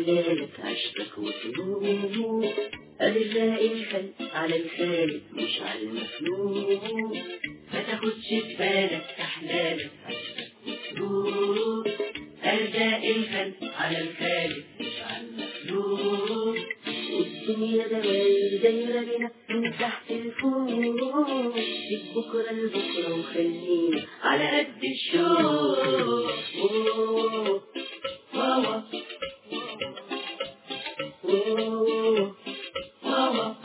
أحلامك عشتك وطلوب أرزاق الخلق على الخالق مش على المخلوق ما تاخدش في بالك أحلامك عشتك وطلوب أرزاق الخلق على الخالق مش على المخلوق والدنيا دواير دايرة بينا من تحت لفوق سيب بكرة لبكرة وخلينا على قد الشوق أوه، واوا. أوه، واوا.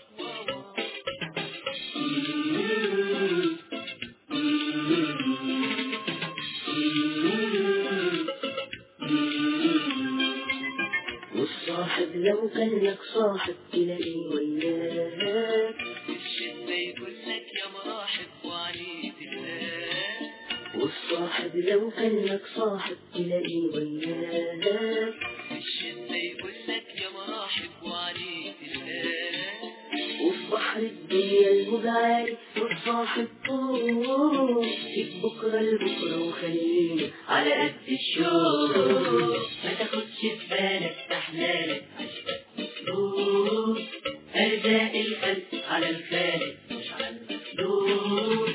والصاحب لو كان لك صاحب تلاقيه وياك الشدة يقول لك يا مراحب وعليك الله والصاحب لو كان لك صاحب تلاقيه وياك الشدة يقول لك يا مراحب وعليك الله وفي بحر الدنيا الموج عالي والصاحب طول سيب بكرة لبكرة وخلينا على قد الشوق ما تاخدش في بالك أحلامك عشتك مفلوس أرزاق الخلق على الخالق مش على المخلوق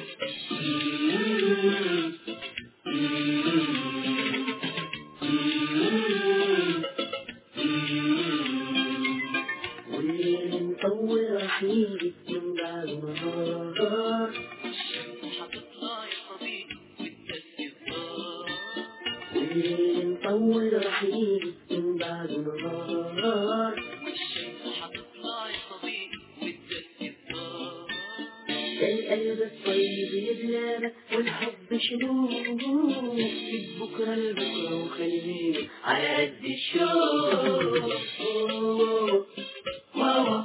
والليل مطول راح يجي من بعد نهار الشمس هتطلع يا صديقي وتدفي الدار والليل مطول راح يجي من بعد نهار والشمس هتطلع يا صديقي وتدفي الدار ده القلب الطيب يبلى والحب شنو سيب بكرة لبكرة وخلينا على قد الشوق أوه، واوا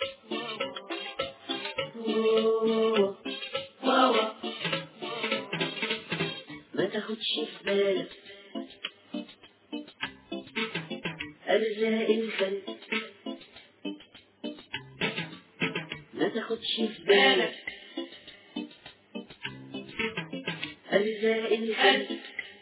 أوه، واوا ما تاخدش في بالك أرزاق الخلق ما تاخدش في بالك أرزاق الخلق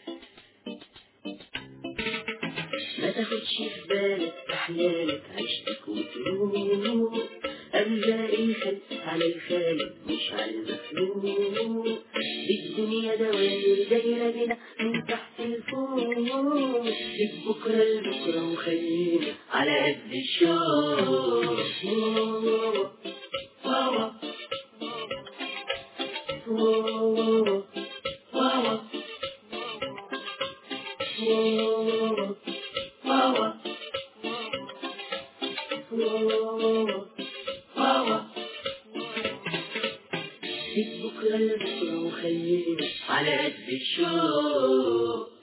ما تاخدش في بالك أحلامك عشتك وطلوب أرزاق الخلق على الخالق مش على المخلوق الدنيا دواير دايرة بينا من تحت لفوق سيب بكرة لبكرة وخلينا على قد الشوق واوا واوا واوا واوا واوا واوا واوا سيب بكرة لبكرة وخلينا على قد الشوق